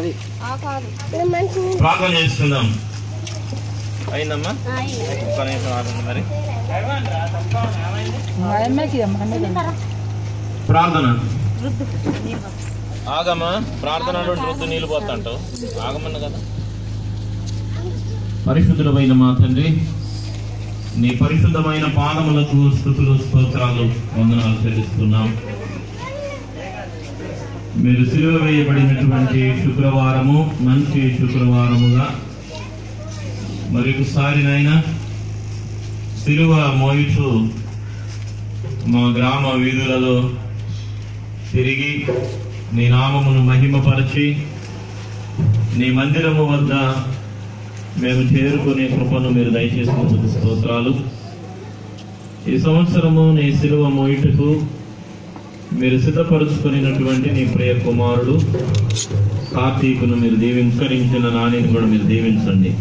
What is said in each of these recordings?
అది ప్రార్థన చేసుకుందాం అయిందమ్మా ఒక్క నిమిషం ఆగండి మరి మా అమ్మాయికి మా అమ్మాయికి ప్రార్థన ఆగమ్మా ప్రార్థన రొద్దు నీళ్ళు పోతాంటావు ఆగమన్న కదా పరిశుద్ధుడమైన మా తండ్రి నీ పరిశుద్ధమైన పాదములకు స్థుతులు స్తోత్రాలు వందనాలు చెల్లిస్తున్నాం మీరు సిలువ వేయబడినటువంటి శుక్రవారము మంచి శుక్రవారముగా మరి ఒకసారినైనా సిలువ మోయుచు మా గ్రామ వీధులలో తిరిగి నీ నామమును మహిమపరచి నీ మందిరము వద్ద మేము చేరుకునే కృపను మీరు దయచేసినందుకు స్తోత్రాలు ఈ సంవత్సరము నీ శిలువ మోయిటకు మీరు సిద్ధపరుచుకునేటువంటి నీ ప్రియ కుమారుడు కార్తీకును మీరు దీవింకరించిన నానిని కూడా మీరు దీవించండి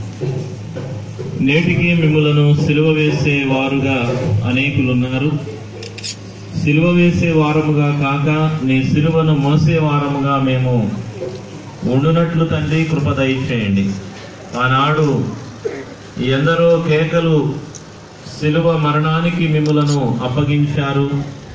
నేటికి మిమ్మలను సిలువ వేసే వారుగా అనేకులు ఉన్నారు సిలువ వేసే వారముగా కాక నీ సిలువను మోసే వారముగా మేము ఉండునట్లు తండ్రి కృప దయచేయండి ఆనాడు ఎందరో కేకలు సిలువ మరణానికి మిమ్ములను అప్పగించారు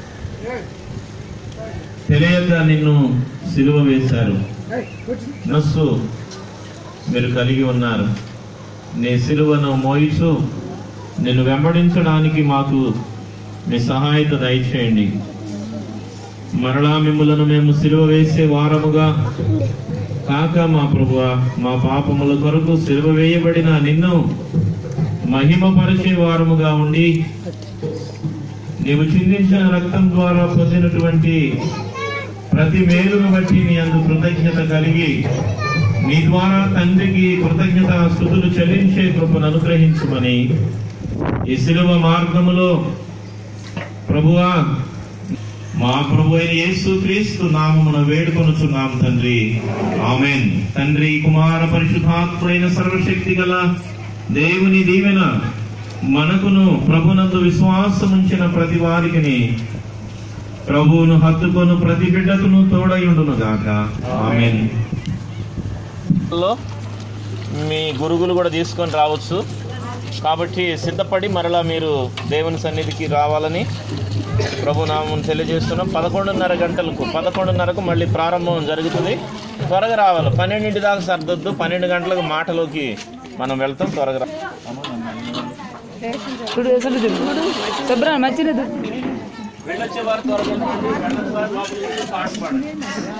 తెలియక నిన్ను సిలువ వేశారు మనస్సు మీరు కలిగి ఉన్నారు నీ సిలువను మోయిచు నిన్ను వెంబడించడానికి మాకు మీ సహాయత దయచేయండి మరలా మిమ్ములను మేము సిలువ వేసే వారముగా కాక మా ప్రభువ మా పాపముల కొరకు సిలువ వేయబడిన నిన్ను మహిమపరిచే వారముగా ఉండి నీవు చిందించిన రక్తం ద్వారా పొందినటువంటి ప్రతి మేలును బట్టి నీ అందు కృతజ్ఞత కలిగి నీ ద్వారా తండ్రికి కృతజ్ఞత స్థుతులు చెల్లించే కృపను అనుగ్రహించమని ఈ శిలువ మార్గములో ప్రభువా మా ప్రభు అయిన యేసు క్రీస్తు నామమున వేడుకొనుచున్నాం తండ్రి ఆమెన్ తండ్రి కుమార పరిశుద్ధాత్ముడైన సర్వశక్తి గల దేవుని దీవెన మనకును ప్రభునందు విశ్వాసం ఉంచిన ప్రతి వారికి ప్రభువును హత్తుకొను ప్రతి బిడ్డకును తోడయుండును గాక ఆమెన్ లో మీ గురుగులు కూడా తీసుకొని రావచ్చు కాబట్టి సిద్ధపడి మరలా మీరు దేవుని సన్నిధికి రావాలని ప్రభు నామం తెలియజేస్తున్నాం పదకొండున్నర గంటలకు పదకొండున్నరకు మళ్ళీ ప్రారంభం జరుగుతుంది త్వరగా రావాలి పన్నెండింటి దాకా సర్దొద్దు పన్నెండు గంటలకు మాటలోకి మనం వెళ్తాం త్వరగా రా చూడు అసలు చూడు శుభ్రం మంచిది వెళ్ళొచ్చే వారు త్వరగా వెళ్ళొచ్చే వారు లోపలికి వెళ్ళి పాట పాడండి.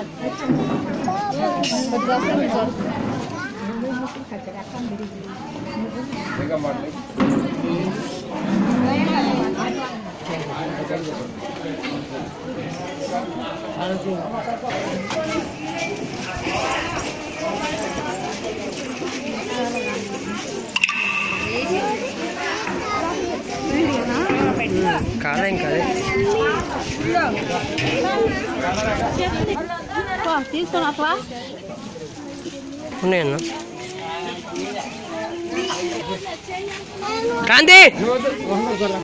తీసుకొని అట్లా ఉన్నాయన్న కాంతి